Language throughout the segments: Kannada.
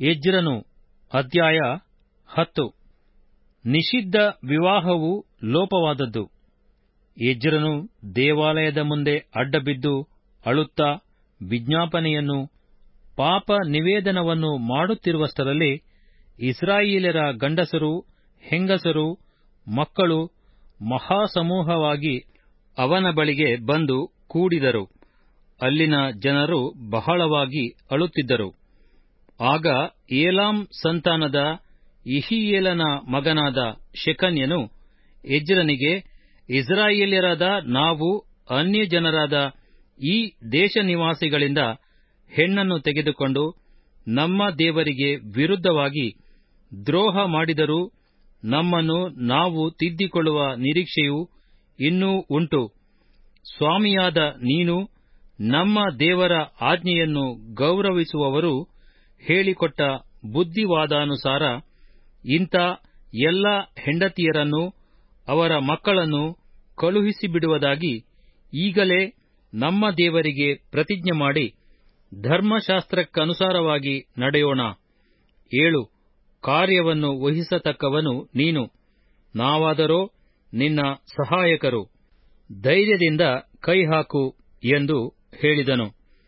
ಎಜ್ರನು ಅಧ್ಯಾಯ ಹತ್ತು ನಿಷಿದ್ಧ ವಿವಾಹವು ಲೋಪವಾದದ್ದು ಎಜ್ರನು ದೇವಾಲಯದ ಮುಂದೆ ಅಡ್ಡಬಿದ್ದು ಅಳುತ್ತಾ ವಿಜ್ಞಾಪನೆಯನ್ನು ಪಾಪ ನಿವೇದನವನ್ನು ಮಾಡುತ್ತಿರುವಷ್ಟರಲ್ಲಿ ಇಸ್ರಾಯೇಲ್ಯರ ಗಂಡಸರು ಹೆಂಗಸರು ಮಕ್ಕಳು ಮಹಾಸಮೂಹವಾಗಿ ಅವನ ಬಳಿಗೆ ಬಂದು ಕೂಡಿದರು ಅಲ್ಲಿನ ಜನರು ಬಹಳವಾಗಿ ಅಳುತ್ತಿದ್ದರು ಆಗ ಏಲಾಮ್ ಸಂತಾನದ ಇಹಿಯೇಲನ ಮಗನಾದ ಶೆಕನ್ಯನು ಎಜ್ರನಿಗೆ ಇಸ್ರಾಯೇಲ್ಯರಾದ ನಾವು ಅನ್ಯಜನರಾದ ಈ ದೇಶನಿವಾಸಿಗಳಿಂದ ಹೆಣ್ಣನ್ನು ತೆಗೆದುಕೊಂಡು ನಮ್ಮ ದೇವರಿಗೆ ವಿರುದ್ಧವಾಗಿ ದ್ರೋಹ ಮಾಡಿದರೂ ನಮ್ಮನ್ನು ನಾವು ತಿದ್ದಿಕೊಳ್ಳುವ ನಿರೀಕ್ಷೆಯು ಇನ್ನೂ ಉಂಟು ಸ್ವಾಮಿಯಾದ ನೀನು ನಮ್ಮ ದೇವರ ಆಜ್ಞೆಯನ್ನು ಗೌರವಿಸುವವರು ಹೇಳಿಕೊಟ್ಟ ಬುದ್ಧಿವಾದಾನುಸಾರ ಇಂಥ ಎಲ್ಲ ಹೆಂಡತಿಯರನ್ನು ಅವರ ಮಕ್ಕಳನ್ನು ಕಳುಹಿಸಿಬಿಡುವುದಾಗಿ ಈಗಲೇ ನಮ್ಮ ದೇವರಿಗೆ ಪ್ರತಿಜ್ಞೆ ಮಾಡಿ ಧರ್ಮಶಾಸ್ತ್ರಕ್ಕನುಸಾರವಾಗಿ ನಡೆಯೋಣ ಏಳು ಕಾರ್ಯವನ್ನು ವಹಿಸತಕ್ಕವನು ನೀನು ನಾವಾದರೋ ನಿನ್ನ ಸಹಾಯಕರು ಧೈರ್ಯದಿಂದ ಕೈಹಾಕು ಎಂದು ಹೇಳಿದನು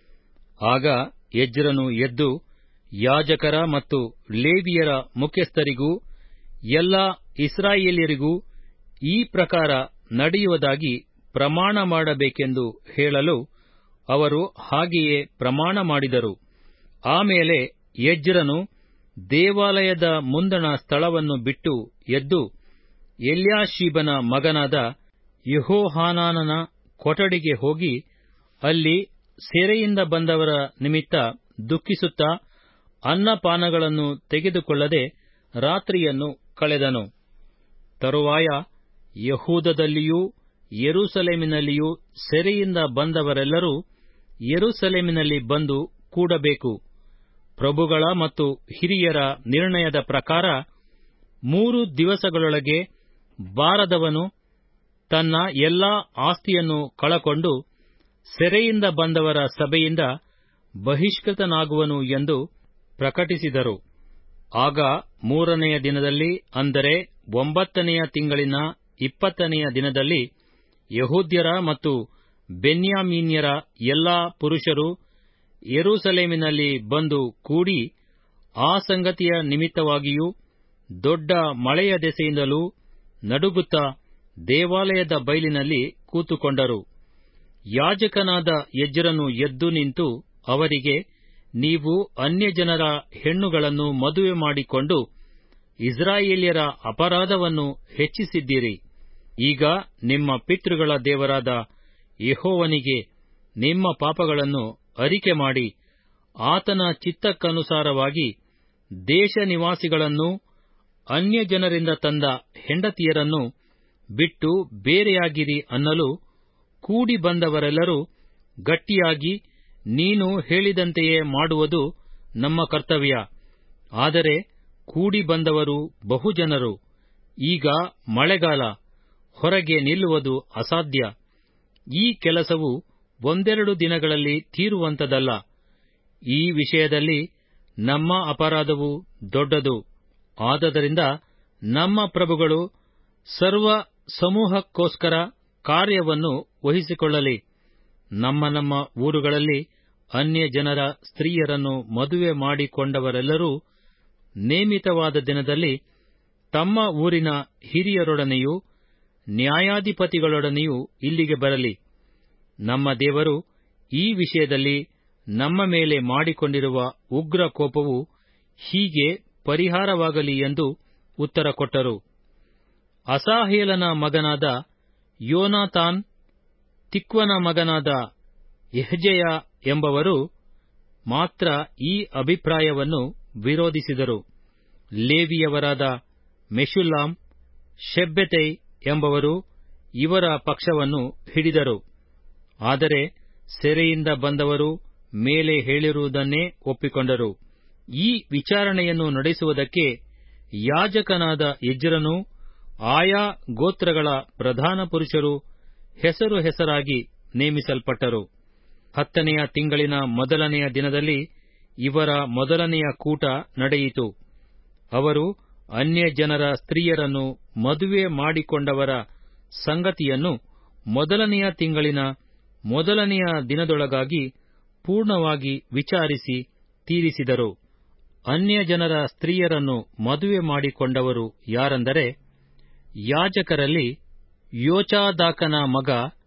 ಆಗ ಎಜ್ರನು ಎದ್ದು ಯಾಜಕರ ಮತ್ತು ಲೇವಿಯರ ಮುಖ್ಯಸ್ಥರಿಗೂ ಎಲ್ಲ ಇಸ್ರಾಯೇಲ್ಯರಿಗೂ ಈ ಪ್ರಕಾರ ನಡೆಯುವುದಾಗಿ ಪ್ರಮಾಣ ಮಾಡಬೇಕೆಂದು ಹೇಳಲು ಅವರು ಹಾಗೆಯೇ ಪ್ರಮಾಣ ಮಾಡಿದರು ಆಮೇಲೆ ಎಜ್ರನು ದೇವಾಲಯದ ಮುಂದಣ ಸ್ಥಳವನ್ನು ಬಿಟ್ಟು ಎದ್ದು ಎಲ್ಯಾಶೀಬನ ಮಗನಾದ ಯೆಹೋಹಾನಾನನ ಕೊಠಡಿಗೆ ಹೋಗಿ ಅಲ್ಲಿ ಸೆರೆಯಿಂದ ಬಂದವರ ನಿಮಿತ್ತ ದುಃಖಿಸುತ್ತಾ ಅನ್ನಪಾನಗಳನ್ನು ತೆಗೆದುಕೊಳ್ಳದೆ ರಾತ್ರಿಯನ್ನು ಕಳೆದನು ತರುವಾಯ ಯಹೂದದಲ್ಲಿಯೂ ಯೆರೂಸಲೇಮಿನಲ್ಲಿಯೂ ಸೆರೆಯಿಂದ ಬಂದವರೆಲ್ಲರೂ ಯೆರೂಸಲೇಮಿನಲ್ಲಿ ಬಂದು ಕೂಡಬೇಕು ಪ್ರಭುಗಳ ಮತ್ತು ಹಿರಿಯರ ನಿರ್ಣಯದ ಪ್ರಕಾರ ಮೂರು ದಿವಸಗಳೊಳಗೆ ಬಾರದವನು ತನ್ನ ಎಲ್ಲಾ ಆಸ್ತಿಯನ್ನು ಕಳಕೊಂಡು ಸೆರೆಯಿಂದ ಬಂದವರ ಸಭೆಯಿಂದ ಬಹಿಷ್ಕೃತನಾಗುವನು ಎಂದು ಪ್ರಕಟಿಸಿದರು ಆಗ ಮೂರನೆಯ ದಿನದಲ್ಲಿ ಅಂದರೆ ಒಂಬತ್ತನೆಯ ತಿಂಗಳಿನ ಇಪ್ಪತ್ತನೆಯ ದಿನದಲ್ಲಿ ಯಹೂದ್ಯರ ಮತ್ತು ಬೆನ್ಯಾಮೀನ್ಯರ ಎಲ್ಲಾ ಪುರುಷರು ಯೆರೂಸಲೇಮಿನಲ್ಲಿ ಬಂದು ಕೂಡಿ ಆ ಸಂಗತಿಯ ನಿಮಿತ್ತವಾಗಿಯೂ ದೊಡ್ಡ ಮಳೆಯ ದೆಸೆಯಿಂದಲೂ ನಡುಗುತ್ತಾ ದೇವಾಲಯದ ಬೈಲಿನಲ್ಲಿ ಕೂತುಕೊಂಡರು ಯಾಜಕನಾದ ಎಜ್ರನು ಎದ್ದು ನಿಂತು ಅವರಿಗೆ ನೀವು ಅನ್ಯಜನರ ಹೆಣ್ಣುಗಳನ್ನು ಮದುವೆ ಮಾಡಿಕೊಂಡು ಇಸ್ರಾಯೇಲ್ಯರ ಅಪರಾಧವನ್ನು ಹೆಚ್ಚಿಸಿದ್ದೀರಿ ಈಗ ನಿಮ್ಮ ಪಿತೃಗಳ ದೇವರಾದ ಯೆಹೋವನಿಗೆ ನಿಮ್ಮ ಪಾಪಗಳನ್ನು ಅರಿಕೆ ಮಾಡಿ ಆತನ ಚಿತ್ತಕ್ಕನುಸಾರವಾಗಿ ದೇಶ ನಿವಾಸಿಗಳನ್ನೂ ಅನ್ಯಜನರಿಂದ ತಂದ ಹೆಂಡತಿಯರನ್ನು ಬಿಟ್ಟು ಬೇರೆಯಾಗಿರಿ ಅನ್ನಲು ಕೂಡಿ ಬಂದವರೆಲ್ಲರೂ ಗಟ್ಟಿಯಾಗಿ ನೀನು ಹೇಳಿದಂತೆಯೇ ಮಾಡುವುದು ನಮ್ಮ ಕರ್ತವ್ಯ ಆದರೆ ಕೂಡಿ ಬಂದವರು ಬಹುಜನರು ಈಗ ಮಳೆಗಾಲ ಹೊರಗೆ ನಿಲ್ಲುವುದು ಅಸಾಧ್ಯ ಈ ಕೆಲಸವು ಒಂದೆರಡು ದಿನಗಳಲ್ಲಿ ತೀರುವಂತದಲ್ಲ ಈ ವಿಷಯದಲ್ಲಿ ನಮ್ಮ ಅಪರಾಧವು ದೊಡ್ಡದು ಆದದರಿಂದ ನಮ್ಮ ಪ್ರಭುಗಳು ಸರ್ವ ಸಮೂಹಕ್ಕೋಸ್ಕರ ಕಾರ್ಯವನ್ನು ವಹಿಸಿಕೊಳ್ಳಲಿ ನಮ್ಮ ನಮ್ಮ ಊರುಗಳಲ್ಲಿ ಅನ್ಯ ಜನರ ಸ್ತ್ರೀಯರನ್ನು ಮದುವೆ ಮಾಡಿಕೊಂಡವರೆಲ್ಲರೂ ನೇಮಿತವಾದ ದಿನದಲ್ಲಿ ತಮ್ಮ ಊರಿನ ಹಿರಿಯರೊಡನೆಯೂ ನ್ಯಾಯಾಧಿಪತಿಗಳೊಡನೆಯೂ ಇಲ್ಲಿಗೆ ಬರಲಿ ನಮ್ಮ ದೇವರು ಈ ವಿಷಯದಲ್ಲಿ ನಮ್ಮ ಮೇಲೆ ಮಾಡಿಕೊಂಡಿರುವ ಉಗ್ರ ಕೋಪವು ಹೀಗೆ ಪರಿಹಾರವಾಗಲಿ ಎಂದು ಉತ್ತರ ಕೊಟ್ಟರು ಅಸಾಹೇಲನ ಮಗನಾದ ಯೋನಾತಾನ್ ತಿಕ್ವನ ಮಗನಾದ ಯಹಜೆಯ ಎಂಬವರು ಮಾತ್ರ ಈ ಅಭಿಪ್ರಾಯವನ್ನು ವಿರೋಧಿಸಿದರು ಲೇವಿಯವರಾದ ಮೆಶುಲ್ಲಾಮ್ ಶೆಬ್ಬೆತೈ ಎಂಬವರು ಇವರ ಪಕ್ಷವನ್ನು ಹಿಡಿದರು ಆದರೆ ಸೆರೆಯಿಂದ ಬಂದವರು ಮೇಲೆ ಹೇಳಿರುವುದನ್ನೇ ಒಪ್ಪಿಕೊಂಡರು ಈ ವಿಚಾರಣೆಯನ್ನು ನಡೆಸುವುದಕ್ಕೆ ಯಾಜಕನಾದ ಎಜ್ರನೂ ಆಯಾ ಗೋತ್ರಗಳ ಪ್ರಧಾನ ಪುರುಷರು ಹೆಸರು ಹೆಸರಾಗಿ ನೇಮಿಸಲ್ಪಟ್ಟರು ಹತ್ತನೆಯ ತಿಂಗಳಿನ ಮೊದಲನೆಯ ದಿನದಲ್ಲಿ ಇವರ ಮೊದಲನೆಯ ಕೂಟ ನಡೆಯಿತು ಅವರು ಅನ್ಯ ಜನರ ಸ್ತ್ರೀಯರನ್ನು ಮದುವೆ ಮಾಡಿಕೊಂಡವರ ಸಂಗತಿಯನ್ನು ಮೊದಲನೆಯ ತಿಂಗಳಿನ ಮೊದಲನೆಯ ದಿನದೊಳಗಾಗಿ ಪೂರ್ಣವಾಗಿ ವಿಚಾರಿಸಿ ತೀರಿಸಿದರು ಅನ್ಯ ಜನರ ಸ್ತ್ರೀಯರನ್ನು ಮದುವೆ ಮಾಡಿಕೊಂಡವರು ಯಾರೆಂದರೆ ಯಾಜಕರಲ್ಲಿ ಯೋಚಾದಾಕನ ಮಗ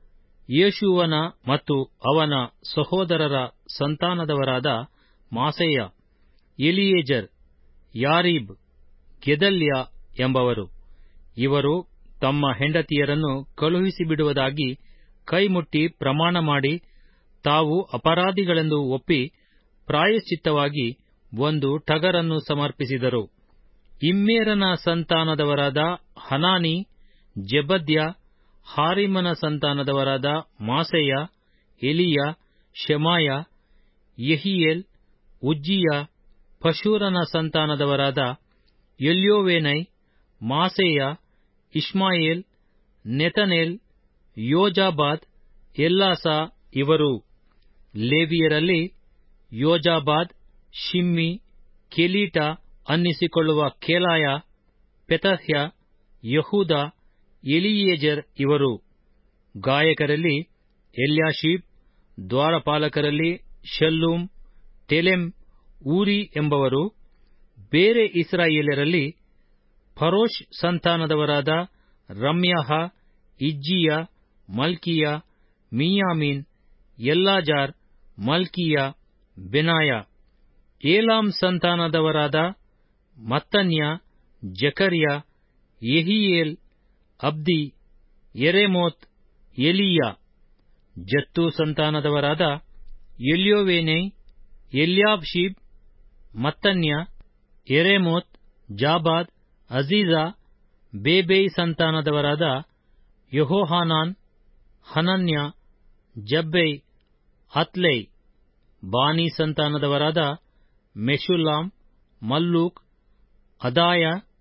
ಯೇಷುವನ ಮತ್ತು ಅವನ ಸಹೋದರರ ಸಂತಾನದವರಾದ ಮಾಸೇಯ ಎಲಿಯೇಜರ್ ಯಾರೀಬ್ ಗೆದಲ್ಯ ಎಂಬವರು ಇವರು ತಮ್ಮ ಹೆಂಡತಿಯರನ್ನು ಕಳುಹಿಸಿಬಿಡುವುದಾಗಿ ಕೈಮುಟ್ಟಿ ಪ್ರಮಾಣ ಮಾಡಿ ತಾವು ಅಪರಾಧಿಗಳೆಂದು ಒಪ್ಪಿ ಪ್ರಾಯಶ್ಚಿತ್ತವಾಗಿ ಒಂದು ಟಗರನ್ನು ಸಮರ್ಪಿಸಿದರು ಇಮ್ಮೇರನ ಸಂತಾನದವರಾದ ಹನಾನಿ ಜೆಬದ್ಯ ಹಾರಿಮನ ಸಂತಾನದವರಾದ ಮಾಸೆಯ ಎಲಿಯ ಶೆಮಾಯ ಯೆಹಿಯೇಲ್ ಉಜ್ಜಿಯ ಪಶೂರನ ಸಂತಾನದವರಾದ ಎಲ್ಯೋವೇನೈ ಮಾಸೇಯ ಇಷ್ಮಾಯೇಲ್ ನೆತನೇಲ್ ಯೋಜಾಬಾದ್ ಎಲ್ಲಾಸ ಇವರು ಲೇವಿಯರಲ್ಲಿ ಯೋಜಾಬಾದ್ ಶಿಮ್ಮಿ ಕೆಲೀಟ ಅನ್ನಿಸಿಕೊಳ್ಳುವ ಕೇಲಾಯ ಪೆತಹ್ಯ ಯಹೂದ ಎಲಿಯೇಜರ್ ಇವರು ಗಾಯಕರಲ್ಲಿ ಎಲ್ಯಾಶೀಬ್ ದ್ವಾರಪಾಲಕರಲ್ಲಿ ಶಲ್ಲೂಮ್ ಟೆಲೆಮ್ ಊರಿ ಎಂಬವರು ಬೇರೆ ಇಸ್ರಾಯೇಲರಲ್ಲಿ ಫರೋಷ್ ಸಂತಾನದವರಾದ ರಮ್ಯಾಹ ಇಜ್ಜಿಯ ಮಲ್ಕಿಯ ಮೀಯಾಮೀನ್ ಎಲ್ಲಾಜಾರ್ ಮಲ್ಕಿಯ ಬೆನಾಯ ಏಲಾಮ್ ಸಂತಾನದವರಾದ ಮತ್ತನ್ಯ ಜಕರ್ಯ ಯೆಹಿಯೇಲ್ ಅಬ್ದಿ ಯೆರೆಮೋತ್ ಎಲೀಯ ಜತ್ತು ಸಂತಾನದವರಾದ ಎಲ್ಯೋವೇನೈ ಎಲ್ಯಾಬ್ಶೀಬ್ ಮತ್ತನ್ಯ ಯೆರೆಮೋತ್ ಜಾಬಾದ್ ಅಜೀಜ ಬೇಬೈ ಸಂತಾನದವರಾದ ಯೆಹೋಹಾನಾನ್ ಹನನ್ಯ ಜಬ್ಬೈ ಅತ್ಲೈ ಬಾನಿ ಸಂತಾನದವರಾದ ಮೆಷುಲ್ಲಾಮ್ ಮಲ್ಲೂಕ್ ಅದಾಯ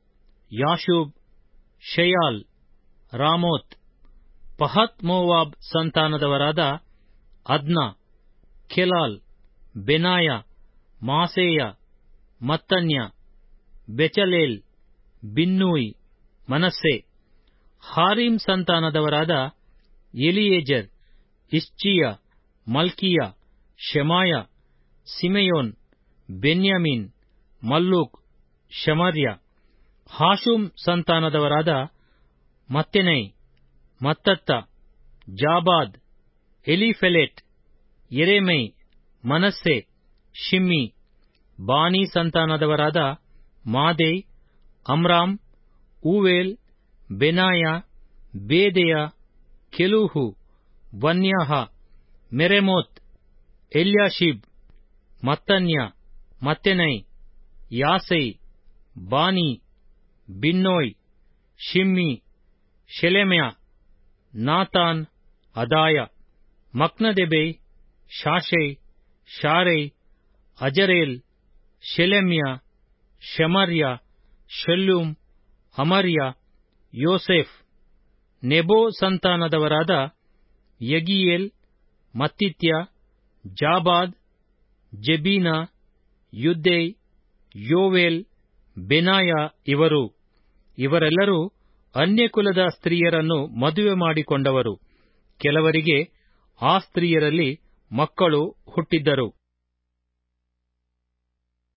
ಯಾಶೂಬ್ ಶೆಯಾಲ್ ರಾಮೋತ್ ಪಹತ್ ಮೋವಾಬ್ ಸಂತಾನದವರಾದ ಅದ್ನ ಕೆಲಾಲ್ ಬೆನಾಯ ಮಾಸೇಯ ಮತ್ತನ್ಯ ಬೆಚಲೇಲ್ ಬಿನ್ನೂಯ್ ಮನಸ್ಸೆ ಹಾರಿಮ್ ಸಂತಾನದವರಾದ ಎಲಿಯೇಜರ್ ಇಶ್ಚಿಯ ಮಲ್ಕಿಯ ಶೆಮಾಯ ಸಿಮೆಯೋನ್ ಬೆನ್ಯಾಮೀನ್ ಮಲ್ಲೂಕ್ ಶಮರ್ಯ ಹಾಶುಮ್ ಸಂತಾನದವರಾದ ಮತ್ತೆನೈ ಮತ್ತತ್ತ ಜಾಬಾದ್ ಎಲಿಫೆಲೆಟ್ ಎರೆಮೈ ಮನಸ್ಸೆ ಶಿಮ್ಮಿ ಬಾನಿ ಸಂತಾನದವರಾದ ಮಾದೈ ಅಮ್ರಾಮ್ ಊವೇಲ್ ಬೆನಾಯ ಬೇದೆಯ ಕೆಲೂಹು ವನ್ಯಾಹ ಮೆರೆಮೋತ್ ಎಲ್ಯಾಶೀಬ್ ಮತ್ತನ್ಯ ಮತ್ತೆನೈ ಯಾಸೈ ಬಾನಿ ಬಿನ್ನೋಯ್ ಶಿಮ್ಮಿ ಶೆಲೆಮ್ಯ ನಾತಾನ್ ಅದಾಯ ಮಕ್ನದೆಬೈ ಶಾಶೈ ಶಾರೈ ಅಜರೇಲ್ ಶೆಲೆಮ್ಯ ಶಮರ್ಯ ಶಲ್ಲೂಮ್ ಅಮರ್ಯ ಯೋಸೆಫ್ ನೆಬೋ ಸಂತಾನದವರಾದ ಯಗಿಯೇಲ್ ಮತ್ತಿತ್ಯ ಜಾಬಾದ್ ಜೆಬೀನ ಯುದ್ದೈ ಯೋವೇಲ್ ಬೆನಾಯ ಇವರು ಇವರೆಲ್ಲರೂ ಅನ್ಯಕುಲದ ಸ್ತ್ರೀಯರನ್ನು ಮದುವೆ ಮಾಡಿಕೊಂಡವರು ಕೆಲವರಿಗೆ ಆ ಸ್ತ್ರೀಯರಲ್ಲಿ ಮಕ್ಕಳು ಹುಟ್ಟಿದ್ದರು